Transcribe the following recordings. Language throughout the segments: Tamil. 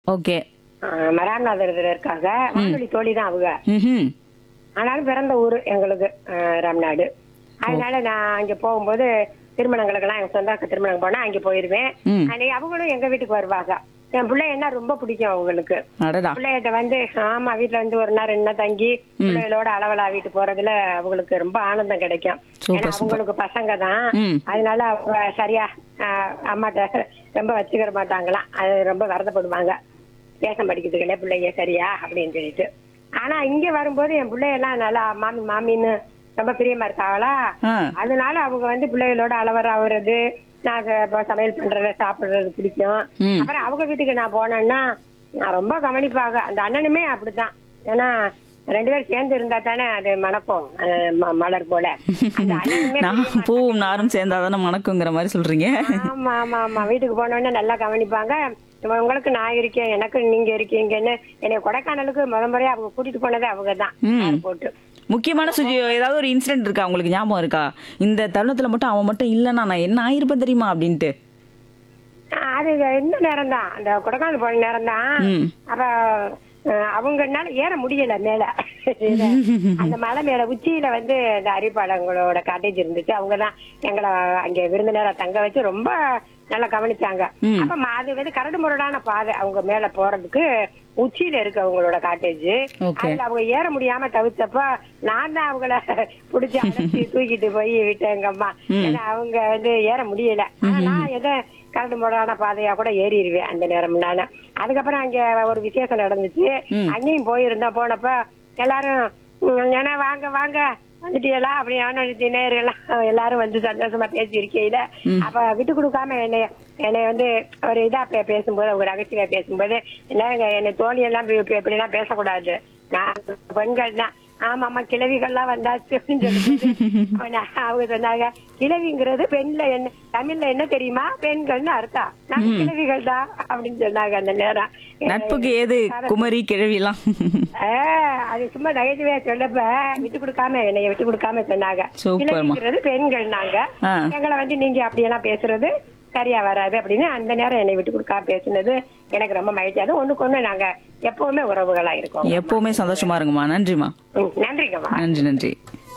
ஓகே மராமநாதர் இருக்காங்க வானொலி தோழி தான் அவங்க ம் ஆனாலும் பிறந்த ஊர் எங்களுக்கு அஹ், ராம்நாடு அதனால நான் அங்க போகும்போது திருமணங்களுக்கெல்லாம் எங்க சொந்தாக்க திருமணம் போனா அங்க போயிருவேன் ம். அன்னைக்கு அவங்களும் எங்க வீட்டுக்கு வருவாங்க என் பிள்ளை என்ன ரொம்ப பிடிக்கும் அவங்களுக்கு அடடா பிள்ளைகிட்ட வந்து ஆமா வீட்டுல வந்து ஒரு நாள் ரெண்டு நாள் தங்கி பிள்ளைகளோட அளவலா வீட்டு போறதுல அவங்களுக்கு ரொம்ப ஆனந்தம் கிடைக்கும் சூப்பர், ஏன்னா அவங்களுக்கு பசங்க தான் ம். அதனால அவங்க சரியா ஆஹ், அம்மாட்ட ரொம்ப வச்சுக்கிற மாட்டாங்களாம் அது ரொம்ப வருத்தப்படுவாங்க வேஷம் படிக்கிறதுக்குள்ளே பிள்ளைங்க சரியா அப்படின்னு சொல்லிட்டு ஆனா இங்க வரும்போது என் பிள்ளையெல்லாம் நல்லா மாமி மாமின்னு ரொம்ப பிரியமா இருக்காங்களா ஆ அதனால அவங்க வந்து பிள்ளைகளோட அளவர ஆகுறது நான் ச- இப்ப சமையல் பண்றத சாப்பிடுறது பிடிக்கும் ம். அப்புறம் அவங்க வீட்டுக்கு நான் போனேன்னா நான் ரொம்ப கவனிப்பாங்க அந்த அண்ணனுமே அப்படித்தான் ஏன்னா ரெண்டு பேரும் சேர்ந்து இருந்தா தானே அது மணக்கும் அஹ் ம- மலர் போல அந்த அண்ணனுமே நான் பூவும் நாரும் சேர்ந்தாதானே மணக்குங்கிற மாதிரி சொல்றீங்க ஆமா ஆமா ஆமா வீட்டுக்கு போனோடனே நல்லா கவனிப்பாங்க இவ- உங்களுக்கு நான் இருக்கேன் எனக்கு நீங்க இருக்கீங்கன்னு என்னை கொடைக்கானலுக்கு முத முறையா அவங்க கூட்டிட்டு போனதே அவங்க தான் ம். போட்டு முக்கியமான சுஜி ஏதாவது ஒரு இன்சிடென்ட் இருக்கா உங்களுக்கு ஞாபகம் இருக்கா இந்த தருணத்துல மட்டும் அவன் மட்டும் இல்லைன்னா நான் என்ன ஆயிருப்பேன் தெரியுமா அப்படின்ட்டு ஆஹ் அது இந்த நேரம் தான் அந்த கொடைக்கானல் போன நேரம் தான் ம். அப்ப அஹ், அவங்கனால ஏற முடியல மேல அந்த மலை மேல உச்சியில வந்து இந்த அரிப்பாளங்களோட காட்டேஜ் இருந்துச்சு அவங்கதான் எங்களை அங்க விருந்தினரா தங்க வச்சு ரொம்ப நல்லா கவனிச்சாங்க ம். அப்ப ம- அது வந்து கரடு முரடான பாதை அவங்க மேல போறதுக்கு உச்சியில இருக்கு அவங்களோட காட்டேஜ் Okay. அதுல அவங்க ஏற முடியாம தவிச்சப்ப நான் தான் அவங்கள புடிச்சு அழைச்சி தூக்கிட்டு போய் விட்டேன் எங்க அம்மா ஏன்னா அவங்க வந்து ஏற முடியல ஆனா நான் எதை கரடு முரடான பாதையா கூட ஏறிடுவேன் அந்த நேரம்னால அதுக்கப்புறம் அங்க ஒரு விசேஷம் நடந்துச்சு அங்கேயும் போயிருந்தா போனப்ப எல்லாரும் "உம், ஏன்னா வாங்க வாங்க வந்துட்டீங்களா அப்படி அவனு நேரெல்லாம் எல்லாரும் வந்து சந்தோஷமா பேசி இருக்கையில அப்ப விட்டு கொடுக்காம என்னை என்னை வந்து ஒரு இதா பே- பேசும்போது ஒரு ரகசிய பேசும்போது என்னங்க என்னை தோழி எல்லாம் இப்படி- இப்படி இப்படி எல்லாம் பேசக்கூடாது நான் பெண்கள் தான் ஆமா ஆமா கிழவிகள்லாம் வந்தாச்சு அப்படின்னு சொல்லிட்டு அவன- அவங்க சொன்னாங்க கிழவிங்கிறது பெண்ல என்ன தமிழ்ல என்ன தெரியுமா பெண்கள்னு அர்த்தம் நான் கிழவிகள் தான் அப்படின்னு சொன்னாங்க அந்த நேரம் நட்புக்கு ஏது குமரி கிழவிலாம் ஆஹ், அது சும்மா நகைச்சுவையா சொல்லப்ப விட்டு கொடுக்காம என்னைய விட்டு கொடுக்காம சொன்னாங்க சூப்பர்மா. கிழவிங்கிறது பெண்கள் நாங்க ஆ. எங்களை வந்து நீங்க அப்படியெல்லாம் பேசுறது சரியா வராது அப்படின்னு அந்த நேரம் என்னை விட்டு கொடுக்காம பேசுனது எனக்கு ரொம்ப மகிழ்ச்சியா இருக்கு. ஒண்ணுக்கு ஒண்ணு நாங்க எப்பவுமே உறவுகளா இருக்கோம் எப்பவுமே சந்தோஷமா இருங்கம்மா நன்றிம்மா ம், நன்றிங்கம்மா நன்றி நன்றி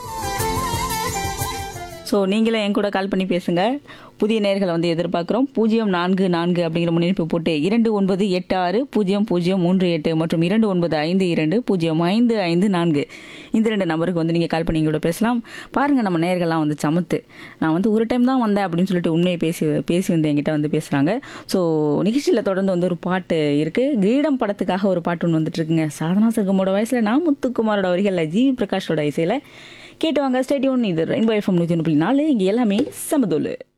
ஸோ நீங்களே என் கூட கால் பண்ணி பேசுங்க புதிய நேர்களை வந்து எதிர்பார்க்குறோம் பூஜ்ஜியம் நான்கு நான்கு அப்படிங்கிற முன்னெடுப்பு போட்டு இரண்டு ஒன்பது எட்டு ஆறு பூஜ்ஜியம் பூஜ்ஜியம் மூன்று எட்டு மற்றும் இரண்டு ஒன்பது ஐந்து இரண்டு பூஜ்ஜியம் ஐந்து ஐந்து நான்கு இந்த ரெண்டு நம்பருக்கு வந்து நீங்கள் கால் பண்ணி கூட பேசலாம் பாருங்கள் நம்ம நேர்கள்லாம் வந்து சமத்து நான் வந்து ஒரு டைம் தான் வந்தேன் அப்படின்னு சொல்லிட்டு உண்மையை பேசி பேசி வந்து என்கிட்ட வந்து பேசுகிறாங்க ஸோ நிகழ்ச்சியில் தொடர்ந்து வந்து ஒரு பாட்டு இருக்குது கிரீடம் படத்துக்காக ஒரு பாட்டு ஒன்று வந்துட்டு இருக்குங்க சாதனா சர்க்கமோட வயசில் நான் முத்துக்குமாரோட வரிகளில் ஜி பிரகாஷோட இசையில் கேட்டு வாங்க ஸ்டேடியோன் இது ரெயின்போ எஃப்எம் நூற்றி ஒன்று புள்ளி நாலு இங்கே எல்லாமே சமதோலு